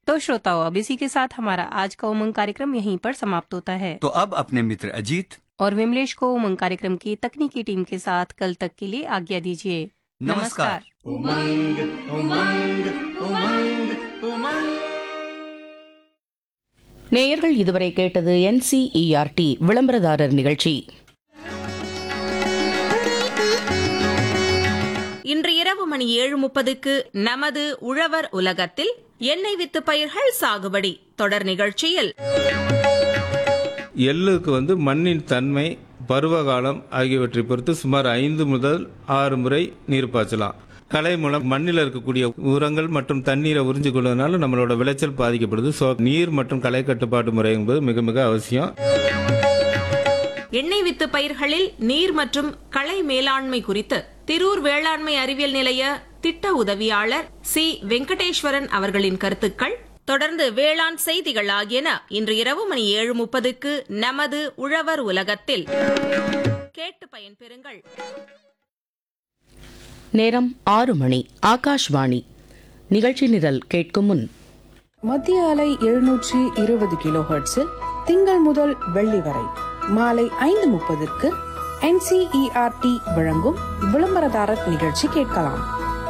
तो श्रोताओं अब इसी के साथ हमारा आज का उमंग कार्यक्रम यहीं पर समाप्त होता है तो अब अपने मित्र अजीत और विमलेश को उमंग कार्यक्रम की तकनीकी टीम के साथ कल तक के लिए आज्ञा दीजिए नमस्कार उमंग उमंग उमंग उमंग நேயர்கள் இதுவரை கேட்டது என்சிஇஆர்டி விளம்பரதாரர் நிகழ்ச்சி இன்று இரவு மணி ஏழு முப்பதுக்கு நமது உழவர் உலகத்தில் எண்ணெய் வித்து பயிர்கள் சாகுபடி தொடர் நிகழ்ச்சியில் எள்ளுக்கு வந்து மண்ணின் தன்மை பருவகாலம் ஆகியவற்றை பொறுத்து சுமார் ஐந்து முதல் ஆறு முறை நீர் பாய்ச்சலாம் கலை மூலம் மண்ணில் இருக்கக்கூடிய உரங்கள் மற்றும் தண்ணீரை உறிஞ்சு கொள்வதனால நம்மளோட விளைச்சல் பாதிக்கப்படுது ஸோ நீர் மற்றும் களை கட்டுப்பாட்டு முறை என்பது மிக மிக அவசியம் எண்ணெய் வித்து பயிர்களில் நீர் மற்றும் களை மேலாண்மை குறித்து திரூர் வேளாண்மை அறிவியல் நிலைய திட்ட உதவியாளர் சி வெங்கடேஸ்வரன் அவர்களின் கருத்துக்கள் தொடர்ந்து வேளாண் செய்திகள் ஆகியன இன்று இரவு மணி ஏழு முப்பதுக்கு நமது உழவர் உலகத்தில் கேட்டு பயன்பெறுங்கள் நேரம் ஆறு மணி ஆகாஷ்வாணி நிகழ்ச்சி நிரல் கேட்கும் முன் மத்திய அலை எழுநூற்றி இருபது கிலோ ஹெர்ட்ஸில் திங்கள் முதல் வெள்ளி வரை மாலை ஐந்து முப்பதற்கு என்சிஇஆர்டி வழங்கும் விளம்பரதாரர் நிகழ்ச்சி கேட்கலாம்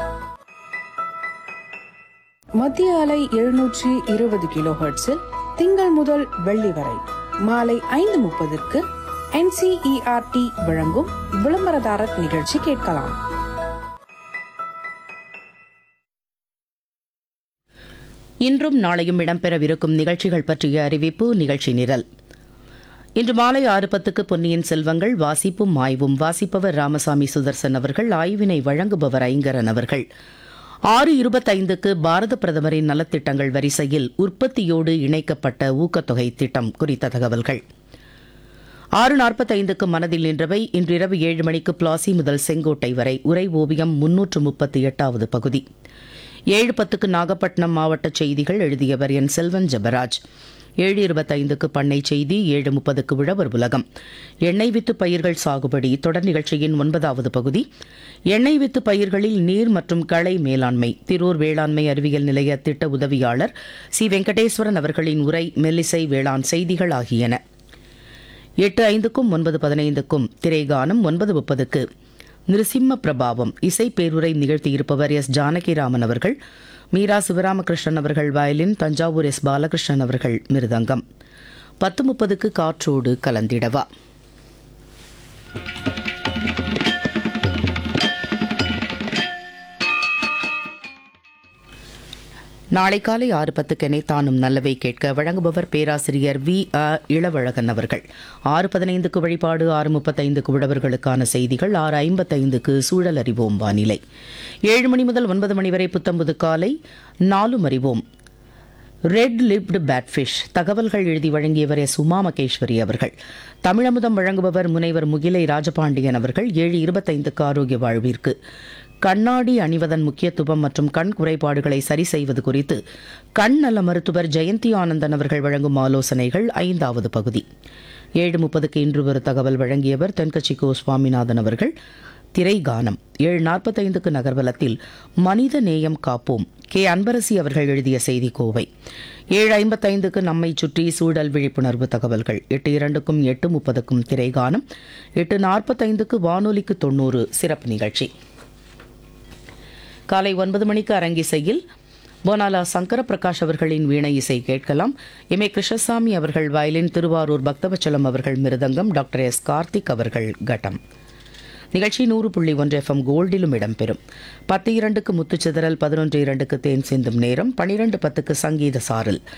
மத்திய அலை எழுநூற்றி இருபது கிலோ ஹெர்ட்ஸில் திங்கள் முதல் வெள்ளி வரை மாலை ஐந்து முப்பதற்கு என்சிஇஆர்டி வழங்கும் விளம்பரதாரர் நிகழ்ச்சி கேட்கலாம் இன்றும் நாளையும் இடம்பெறவிருக்கும் நிகழ்ச்சிகள் பற்றிய அறிவிப்பு நிகழ்ச்சி நிரல் இன்று மாலை ஆறு பத்துக்கு பொன்னியின் செல்வங்கள் வாசிப்பும் ஆய்வும் வாசிப்பவர் ராமசாமி சுதர்சன் அவர்கள் ஆய்வினை வழங்குபவர் ஐங்கரன் அவர்கள் ஆறு இருபத்தைந்துக்கு பாரத பிரதமரின் நலத்திட்டங்கள் வரிசையில் உற்பத்தியோடு இணைக்கப்பட்ட ஊக்கத்தொகை திட்டம் குறித்த தகவல்கள் ஆறு நாற்பத்தைந்துக்கு மனதில் நின்றவை இன்றிரவு ஏழு மணிக்கு பிளாசி முதல் செங்கோட்டை வரை உரை ஓவியம் முன்னூற்று முப்பத்தி எட்டாவது பகுதி ஏழு பத்துக்கு நாகப்பட்டினம் மாவட்ட செய்திகள் எழுதியவர் என் செல்வன் ஜபராஜ் ஏழு இருபத்தைந்துக்கு பண்ணை செய்தி ஏழு முப்பதுக்கு உழவர் உலகம் எண்ணெய் வித்து பயிர்கள் சாகுபடி தொடர் நிகழ்ச்சியின் ஒன்பதாவது பகுதி எண்ணெய் வித்து பயிர்களில் நீர் மற்றும் களை மேலாண்மை திரூர் வேளாண்மை அறிவியல் நிலைய திட்ட உதவியாளர் சி வெங்கடேஸ்வரன் அவர்களின் உரை மெல்லிசை வேளாண் செய்திகள் ஆகியன எட்டு ஐந்துக்கும் ஒன்பது பதினைந்துக்கும் திரைகானம் ஒன்பது முப்பதுக்கு நிருசிம்ம பிரபாவம் இசை பேருரை நிகழ்த்தியிருப்பவர் எஸ் ஜானகிராமன் அவர்கள் மீரா சிவராமகிருஷ்ணன் அவர்கள் வயலின் தஞ்சாவூர் எஸ் பாலகிருஷ்ணன் அவர்கள் மிருதங்கம் பத்து முப்பதுக்கு காற்றோடு கலந்திடவா நாளை காலை ஆறு பத்துக்கெனே தானும் நல்லவை கேட்க வழங்குபவர் பேராசிரியர் வி அ இளவழகன் அவர்கள் ஆறு பதினைந்துக்கு வழிபாடு ஆறு முப்பத்தைந்துக்கு உழவர்களுக்கான செய்திகள் ஆறு ஐம்பத்தைந்துக்கு சூழல் அறிவோம் வானிலை ஏழு மணி முதல் ஒன்பது மணி வரை புத்தம்புது காலை நாலும் அறிவோம் ரெட் லிப்டு பேட்ஃபிஷ் தகவல்கள் எழுதி வழங்கியவர் எஸ் உமா மகேஸ்வரி அவர்கள் தமிழமுதம் வழங்குபவர் முனைவர் முகிலை ராஜபாண்டியன் அவர்கள் ஏழு இருபத்தைந்துக்கு ஆரோக்கிய வாழ்விற்கு கண்ணாடி அணிவதன் முக்கியத்துவம் மற்றும் கண் குறைபாடுகளை சரி செய்வது குறித்து கண் நல மருத்துவர் ஜெயந்தி ஆனந்தன் அவர்கள் வழங்கும் ஆலோசனைகள் ஐந்தாவது பகுதி ஏழு முப்பதுக்கு இன்று ஒரு தகவல் வழங்கியவர் தென்கட்சி கோ சுவாமிநாதன் அவர்கள் திரைகானம் ஏழு நாற்பத்தைந்துக்கு நகர்வலத்தில் மனித நேயம் காப்போம் கே அன்பரசி அவர்கள் எழுதிய செய்தி கோவை ஏழு ஐம்பத்தைந்துக்கு நம்மை சுற்றி சூழல் விழிப்புணர்வு தகவல்கள் எட்டு இரண்டுக்கும் எட்டு முப்பதுக்கும் திரைகானம் எட்டு நாற்பத்தைந்துக்கு வானொலிக்கு தொண்ணூறு சிறப்பு நிகழ்ச்சி காலை ஒன்பது மணிக்கு அரங்கிசையில் போனாலா சங்கர பிரகாஷ் அவர்களின் வீணை இசை கேட்கலாம் எம் ஏ கிருஷ்ணசாமி அவர்கள் வயலின் திருவாரூர் பக்தவச்சலம் அவர்கள் மிருதங்கம் டாக்டர் எஸ் கார்த்திக் அவர்கள் கட்டம் நிகழ்ச்சி நூறு புள்ளி ஒன்று எஃப்எம் கோல்டிலும் இடம்பெறும் பத்து இரண்டுக்கு முத்துச்சிதறல் பதினொன்று இரண்டுக்கு தேன் சிந்தும் நேரம் பனிரெண்டு பத்துக்கு சங்கீத சாரல்